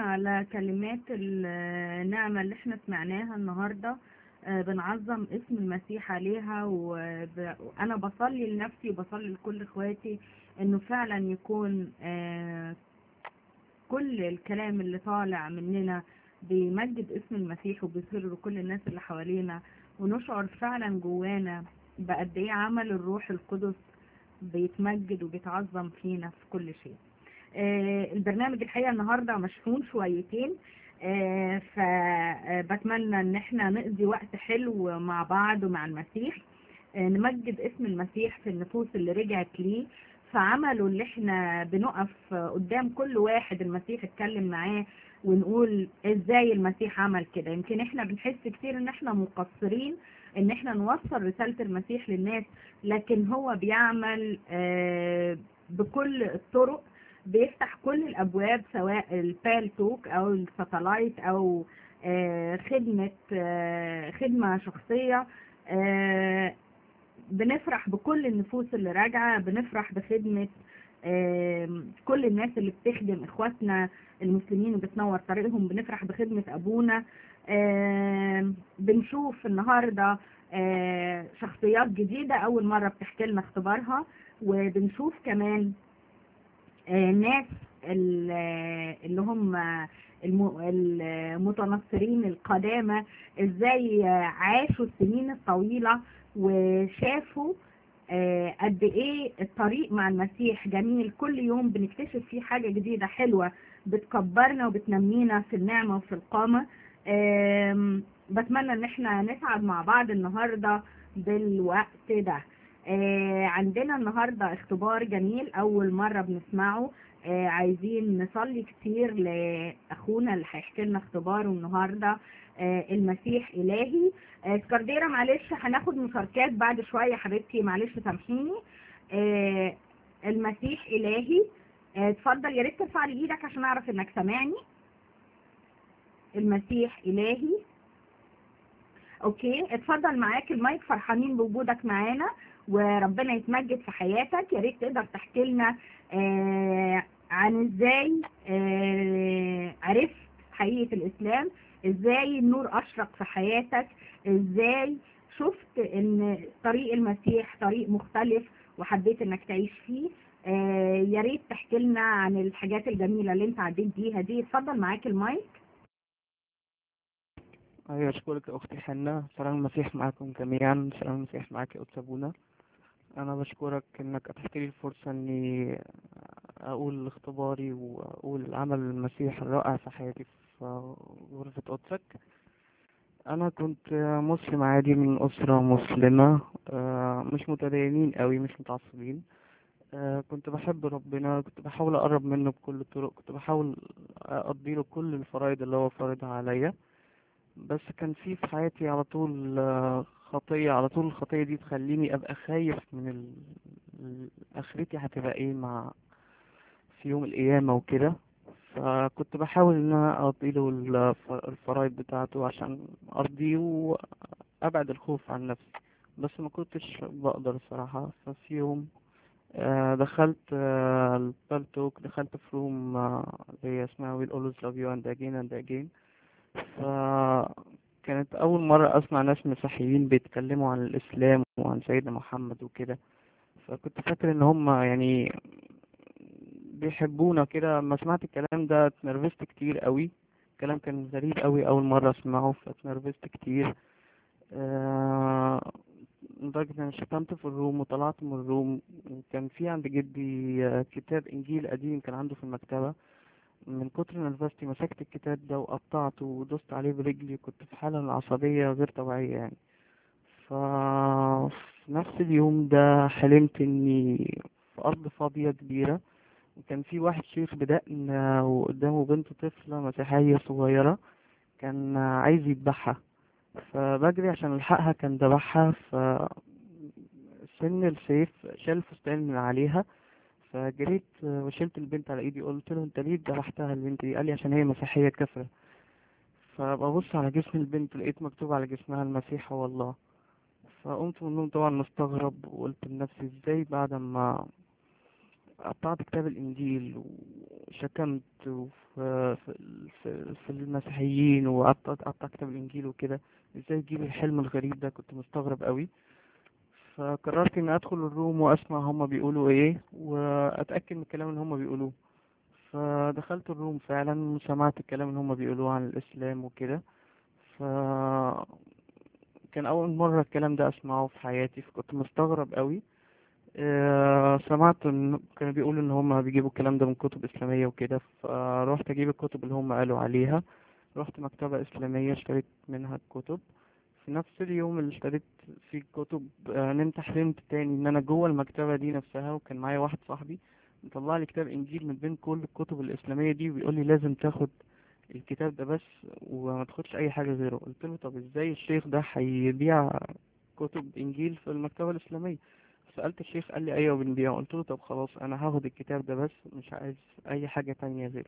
على كلمات النعمة اللي احنا سمعناها النهاردة آه، بنعظم اسم المسيح عليها وب- وأنا بصلي لنفسي وبصلي لكل إخواتي إنه فعلا يكون آه، كل الكلام اللي طالع مننا بيمجد اسم المسيح وبيظهر لكل الناس اللي حوالينا ونشعر فعلا جوانا بقد ايه عمل الروح القدس بيتمجد وبيتعظم فينا في كل شيء آه، البرنامج الحقيقة النهاردة مشحون شويتين آه، فبتمنى ان احنا نقضي وقت حلو مع بعض ومع المسيح آه، نمجد اسم المسيح في النفوس اللي رجعت ليه فعمله اللي احنا بنقف قدام كل واحد المسيح اتكلم معاه ونقول ازاي المسيح عمل كده يمكن احنا بنحس كتير ان احنا مقصرين ان احنا نوصل رسالة المسيح للناس لكن هو بيعمل آه، بكل الطرق بيفتح كل الابواب سواء البالتوك او الساتلايت او آه، خدمة آه، خدمة شخصية آه، بنفرح بكل النفوس اللي راجعة بنفرح بخدمة آم، كل الناس اللي بتخدم اخواتنا المسلمين وبتنور طريقهم بنفرح بخدمة ابونا آم، بنشوف النهاردة آه، شخصيات جديدة اول مرة بتحكي لنا اختبارها وبنشوف كمان آه، ناس ال- اللي هم الم- المتنصرين القدامى ازاي عاشوا السنين الطويلة وشافوا آه، قد ايه الطريق مع المسيح جميل كل يوم بنكتشف فيه حاجة جديدة حلوة بتكبرنا وبتنمينا في النعمة وفي القامة آم، بتمنى ان احنا نسعد مع بعض النهاردة بالوقت ده آه، عندنا النهاردة اختبار جميل أول مرة بنسمعه آه، عايزين نصلي كتير لأخونا اللي هيحكي لنا اختباره النهاردة آه، المسيح إلهي آه، سكارديرا معلش هناخد مشاركات بعد شوية حبيبتي معلش سامحيني آه، المسيح إلهي آه، اتفضل يا ريت ترفع لي ايدك عشان اعرف انك سامعني المسيح إلهي اوكي اتفضل معاك المايك فرحانين بوجودك معانا وربنا يتمجد في حياتك يا ريت تقدر تحكي لنا آه عن ازاي آه عرفت حقيقة الاسلام ازاي النور اشرق في حياتك ازاي شفت ان طريق المسيح طريق مختلف وحبيت انك تعيش فيه آه يا ريت تحكي لنا عن الحاجات الجميلة اللي انت عديت بيها دي اتفضل معاك المايك أيوة أشكرك يا أختي حنة سلام المسيح معكم جميعا سلام المسيح معك يا أستاذ أبونا أنا بشكرك إنك أتحت لي الفرصة إني أقول اختباري وأقول عمل المسيح الرائع في حياتي في غرفة قدسك أنا كنت مسلم عادي من أسرة مسلمة آه، مش متدينين قوي مش متعصبين آه، كنت بحب ربنا كنت بحاول أقرب منه بكل الطرق كنت بحاول أقضي له كل الفرائض اللي هو فارضها عليا بس كان في في حياتي على طول آه، خطية على طول الخطية دي تخليني أبقى خايف من ال... ال- آخرتي هتبقى إيه مع في يوم القيامة وكده فكنت بحاول إن أنا أقضي له الف- الفرايض بتاعته عشان أرضيه وأبعد الخوف عن نفسي بس ما كنتش بقدر الصراحة ففي يوم آه، دخلت آه، البالتوك دخلت في روم آه، اللي هي اسمها ويل always love you and again and again فكانت أول مرة أسمع ناس مسيحيين بيتكلموا عن الإسلام وعن سيدنا محمد وكده فكنت فاكر إن هم يعني بيحبونا كده لما سمعت الكلام ده اتنرفزت كتير قوي الكلام كان غريب قوي أول مرة أسمعه فاتنرفزت كتير آه، لدرجة إن أنا شتمت في الروم وطلعت من الروم وكان في عند جدي آه، كتاب إنجيل قديم كان عنده في المكتبة من كتر نرفزتي مسكت الكتاب ده وقطعته ودوست عليه برجلي كنت في حالة من العصبية غير طبيعية يعني ف في نفس اليوم ده حلمت اني في أرض فاضية كبيرة وكان في واحد شيخ بدقن وقدامه بنت طفلة مسيحية صغيرة كان عايز يذبحها فبجري عشان الحقها كان ذبحها ف سن السيف شال الفستان من عليها فجريت وشلت البنت على ايدي قلت له انت ليه ذبحتها البنت دي قال لي عشان هي مسيحية كافرة فببص على جسم البنت لقيت مكتوب على جسمها المسيح هو الله فقمت من النوم طبعا مستغرب وقلت لنفسي ازاي بعد ما قطعت كتاب الانجيل وشتمت في في في, في المسيحيين وقعدت قعدت اكتب الانجيل وكده ازاي يجيب الحلم الغريب ده كنت مستغرب قوي فقررت اني ادخل الروم واسمع هما بيقولوا ايه واتاكد من الكلام اللي هما بيقولوه فدخلت الروم فعلا وسمعت الكلام اللي هما بيقولوه عن الاسلام وكده ف كان اول مره الكلام ده اسمعه في حياتي فكنت مستغرب قوي آه، سمعت ان كانوا بيقولوا ان هم بيجيبوا الكلام ده من كتب اسلاميه وكده فروحت اجيب الكتب اللي هم قالوا عليها رحت مكتبه اسلاميه اشتريت منها الكتب في نفس اليوم اللي اشتريت فيه الكتب آه، نمت حلمت تاني ان انا جوه المكتبه دي نفسها وكان معايا واحد صاحبي مطلع لي كتاب انجيل من بين كل الكتب الاسلاميه دي وبيقول لي لازم تاخد الكتاب ده بس وما تاخدش اي حاجه غيره قلت له طب ازاي الشيخ ده هيبيع كتب انجيل في المكتبه الاسلاميه سألت الشيخ قال لي ايوه بنبيعه قلت له طب خلاص انا هاخد الكتاب ده بس مش عايز اي حاجة تانية غيره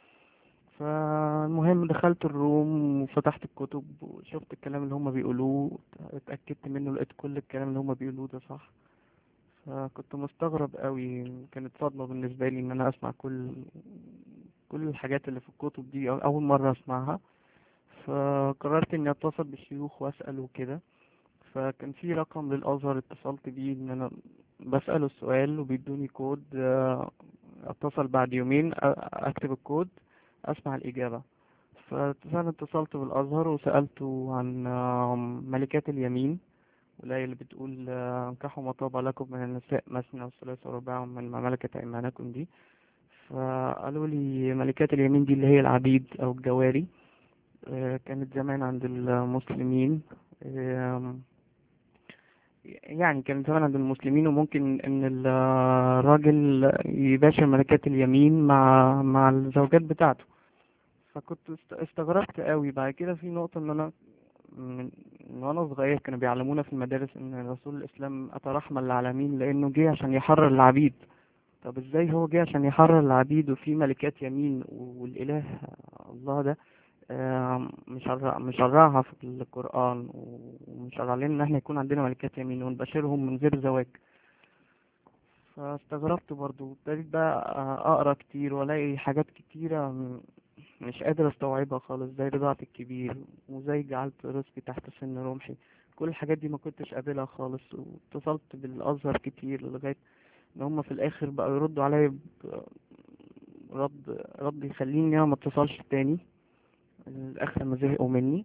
فالمهم دخلت الروم وفتحت الكتب وشفت الكلام اللي هما بيقولوه اتأكدت منه لقيت كل الكلام اللي هما بيقولوه ده صح فكنت مستغرب قوي كانت صدمة بالنسبة لي ان انا اسمع كل كل الحاجات اللي في الكتب دي اول مرة اسمعها فقررت اني اتصل بالشيوخ واسأل وكده فكان في رقم للأزهر اتصلت بيه إن أنا بسأله السؤال وبيدوني كود آه، أتصل بعد يومين أ- أكتب الكود أسمع الإجابة ففعلا اتصلت بالأزهر وسألته عن آه، ملكات اليمين والآية اللي بتقول آه، انكحوا ما طاب لكم من النساء مثنى وثلاث ورباع من ما ملكت أيمانكم دي فقالوا لي ملكات اليمين دي اللي هي العبيد أو الجواري آه، كانت زمان عند المسلمين آم، يعني كان زمان عند المسلمين وممكن ان ال- الراجل يباشر ملكات اليمين مع مع الزوجات بتاعته فكنت است- استغربت قوي بعد كده في نقطة ان انا من من وانا صغير كانوا بيعلمونا في المدارس ان رسول الاسلام اتى رحمة للعالمين لانه جه عشان يحرر العبيد طب ازاي هو جه عشان يحرر العبيد وفي ملكات يمين والاله الله ده آم، مشرع مشرعها في القرآن ومشرع لنا إن احنا يكون عندنا ملكات يمين ونبشرهم من غير زواج فاستغربت برضو ابتديت بقى أقرأ كتير وألاقي حاجات كتيرة م- مش قادر أستوعبها خالص زي رضاعة الكبير وزي جعلت رزقي تحت سن رمحي كل الحاجات دي ما كنتش قابلها خالص واتصلت بالأزهر كتير لغاية إن هما في الآخر بقوا يردوا عليا ب- رد رد يخليني أنا ما اتصلش تاني الآخر ما زهقوا مني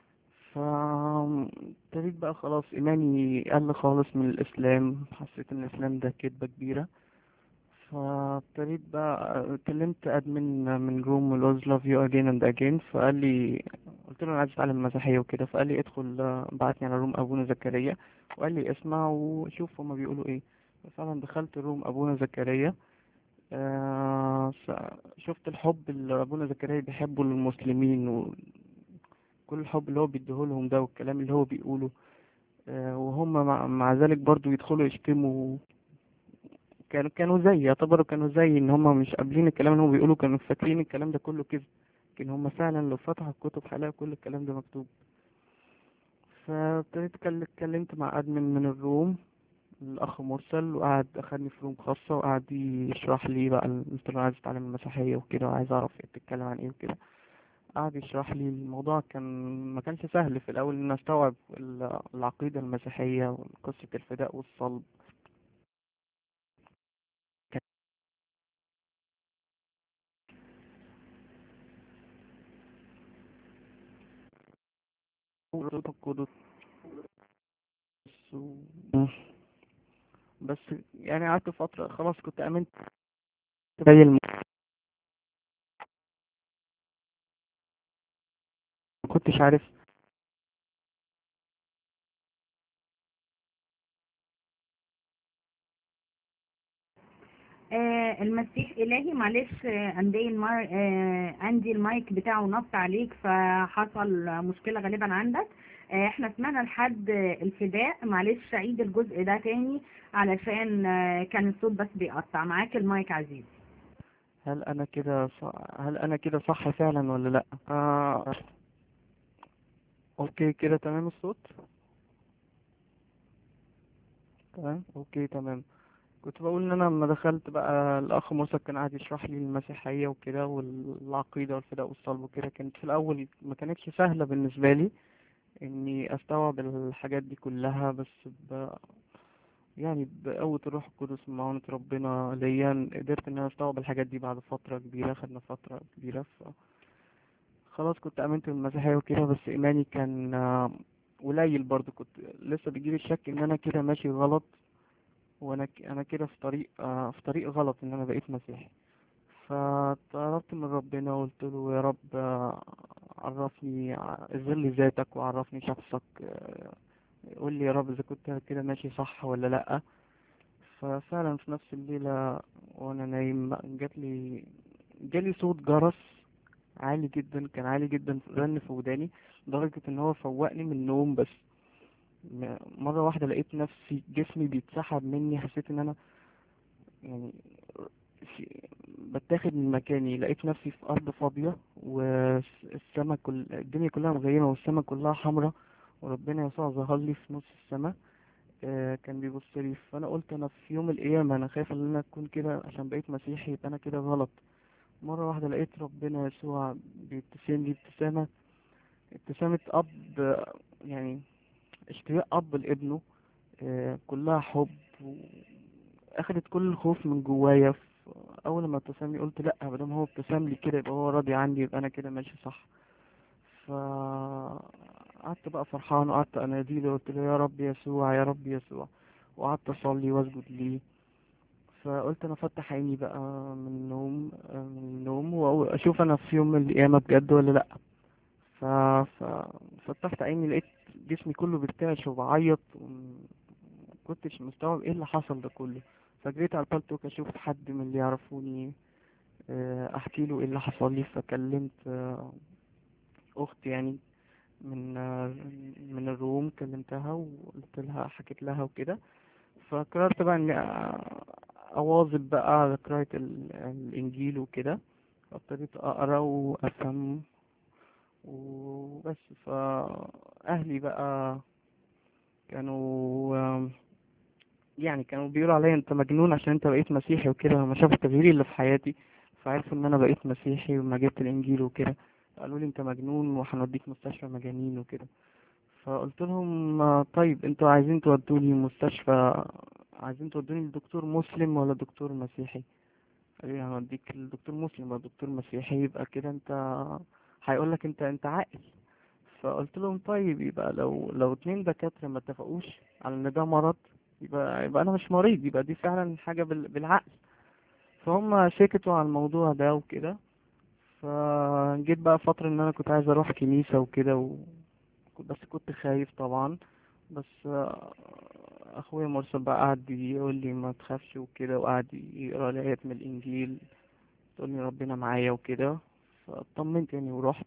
فابتديت بقى خلاص إيماني قل خالص من الإسلام حسيت إن الإسلام ده كدبة كبيرة فابتديت بقى كلمت أدمن من روم اللي was love you again and again فقال لي قلت له أنا عايز أتعلم المسيحية وكده فقال لي ادخل آه، بعتني على روم أبونا زكريا وقال لي اسمع وشوف هما بيقولوا إيه فعلا دخلت روم أبونا زكريا آه س- شفت الحب اللي أبونا زكريا بيحبه للمسلمين وكل الحب اللي هو بيديهولهم ده والكلام اللي هو بيقوله آه وهم مع, مع ذلك برضو يدخلوا يشتموا كانوا كانوا زي يعتبروا كانوا زي ان هم مش قابلين الكلام اللي هم بيقولوا كانوا فاكرين الكلام ده كله كذب لكن هم فعلا لو فتحوا الكتب هيلاقوا كل الكلام ده مكتوب فابتديت اتكل- اتكلمت مع ادمن من الروم الاخ مرسل وقعد اخدني في روم خاصه وقعد يشرح لي بقى قلت له أنا عايز اتعلم المسيحيه وكده وعايز اعرف إيه بتتكلم عن ايه وكده قعد يشرح لي الموضوع كان ما كانش سهل في الاول ان استوعب ال- العقيده المسيحيه وقصه الفداء والصلب وروح القدس و- بس يعني قعدت فترة خلاص كنت آمنت زي الم... ما كنتش عارف آه المسيح إلهي معلش آه، عندي المار... آه عندي المايك بتاعه نط عليك فحصل مشكلة غالبا عندك آه احنا سمعنا لحد آه، الفداء معلش عيد الجزء ده تاني علشان آه كان الصوت بس بيقطع معاك المايك عزيز هل أنا كده ص... هل أنا كده صح فعلا ولا لأ آه... أوكي كده تمام الصوت تمام أوكي تمام كنت بقول ان انا لما دخلت بقى الاخ موسى كان قاعد يشرح لي المسيحيه وكده والعقيده والفداء والصلب وكده كانت في الاول ما كانتش سهله بالنسبه لي اني استوعب الحاجات دي كلها بس ب... يعني بقوة الروح القدس ومعونة ربنا ليا قدرت ان انا استوعب الحاجات دي بعد فترة كبيرة خدنا فترة كبيرة ف خلاص كنت امنت بالمسيحية وكده بس ايماني كان آه، قليل برضو كنت لسه بيجيلي الشك ان انا كده ماشي غلط وانا ك... انا كده في طريق آه، في طريق غلط ان انا بقيت مسيحي فطلبت من ربنا وقلت له يا رب آه، عرفني ع- ظل ذاتك وعرفني شخصك آه، قول لي يا رب اذا كنت كده ماشي صح ولا لا ففعلا في نفس الليلة وانا نايم جات لي جالي صوت جرس عالي جدا كان عالي جدا رن في وداني لدرجة ان هو فوقني من النوم بس م- مرة واحدة لقيت نفسي جسمي بيتسحب مني حسيت ان انا يعني في بتاخد من مكاني لقيت نفسي في أرض فاضية والسما كل الدنيا كلها مغيمة والسما كلها حمرا وربنا يسوع ظهر لي في نص السما آه، كان بيبص لي فأنا قلت أنا في يوم القيامة أنا خايف إن أنا أكون كده عشان بقيت مسيحي يبقى أنا كده غلط مرة واحدة لقيت ربنا يسوع بيبتسم لي ابتسامة ابتسامة أب آه، يعني اشتياق أب لابنه آه، كلها حب أخدت كل الخوف من جوايا ف- أول ما ابتسم لي قلت لأ مادام هو ابتسم لي كده يبقى هو راضي عني يبقى أنا كده ماشي صح فقعدت بقى فرحان وقعدت أناديله وقلت له يا رب يسوع يا رب يسوع وقعدت أصلي وأسجد ليه فقلت أنا أفتح عيني بقى من النوم من النوم وأشوف أنا في يوم من القيامة بجد ولا لأ ف... ففتحت عيني لقيت جسمي كله بيرتعش وبعيط ومكنتش مستوعب ايه اللي حصل ده كله فجريت على البالتوك اشوف حد من اللي يعرفوني آه، احكي له ايه اللي حصل لي فكلمت آه، اختي يعني من آه، من الروم كلمتها وقلت لها حكيت لها وكده فقررت بقى اني آه، اواظب بقى على قراءة ال- الانجيل وكده فابتديت اقرا وافهم وبس فاهلي بقى كانوا آم، يعني كانوا بيقولوا عليا انت مجنون عشان انت بقيت مسيحي وكده لما شافوا التغيير اللي في حياتي فعرفوا ان انا بقيت مسيحي وما جبت الانجيل وكده قالوا لي انت مجنون وهنوديك مستشفى مجانين وكده فقلت لهم آه، طيب انتوا عايزين تودوني مستشفى عايزين تودوني لدكتور مسلم ولا دكتور مسيحي قالوا لي هنوديك لدكتور مسلم ولا دكتور مسيحي يبقى كده انت هيقول لك انت انت عاقل فقلت لهم طيب يبقى لو لو اتنين دكاترة ما اتفقوش على ان ده مرض يبقى يبقى انا مش مريض يبقى دي فعلا حاجة بال- بالعقل فهم سكتوا على الموضوع ده وكده فجيت بقى فترة ان انا كنت عايز اروح كنيسة وكده و... بس كنت خايف طبعا بس آه، اخويا مرسل بقى قعد يقول لي ما تخافش وكده وقعد يقرا لي ايات من الانجيل تقول لي ربنا معايا وكده فاطمنت يعني ورحت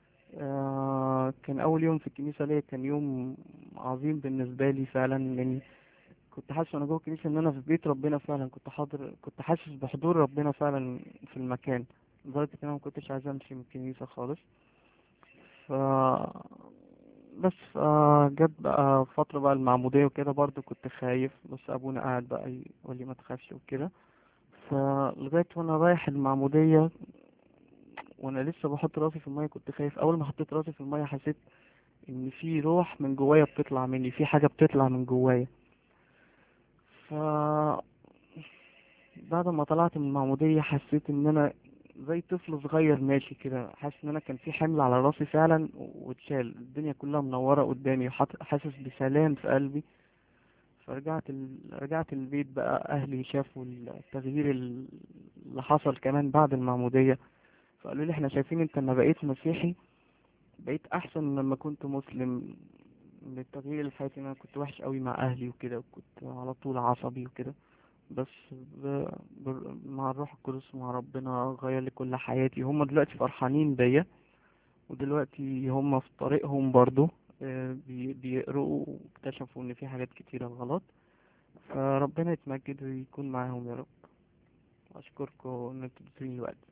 آه كان اول يوم في الكنيسة ليا كان يوم عظيم بالنسبة لي فعلا لاني كنت حاسس وانا جوه الكنيسة ان انا في بيت ربنا فعلا كنت حاضر كنت حاسس بحضور ربنا فعلا في المكان لدرجة ان انا ما كنتش عايز امشي من الكنيسة خالص ف بس فجت بقى فترة بقى المعمودية وكده برضو كنت خايف بس ابونا قاعد بقى يقول لي ما تخافش وكده فلغاية وانا رايح المعمودية وانا لسه بحط راسي في المية كنت خايف اول ما حطيت راسي في المية حسيت ان في روح من جوايا بتطلع مني في حاجة بتطلع من جوايا ف بعد ما طلعت من المعمودية حسيت ان انا زي طفل صغير ماشي كده حاسس ان انا كان في حمل على راسي فعلا واتشال الدنيا كلها منورة قدامي وحاط- حاسس بسلام في قلبي فرجعت ال... رجعت البيت بقى اهلي شافوا التغيير ال- اللي حصل كمان بعد المعمودية فقالوا لي احنا شايفين انت لما بقيت مسيحي بقيت احسن من لما كنت مسلم من التغيير اللي في حياتي إن انا كنت وحش قوي مع اهلي وكده وكنت على طول عصبي وكده بس ب... ب... مع الروح القدس مع ربنا غير لي كل حياتي هم دلوقتي فرحانين بيا ودلوقتي هم في طريقهم برضو آه، بي... بيقروا واكتشفوا ان في حاجات كتيرة غلط فربنا يتمجد ويكون معاهم يا رب اشكركم ان انتوا اديتوني الوقت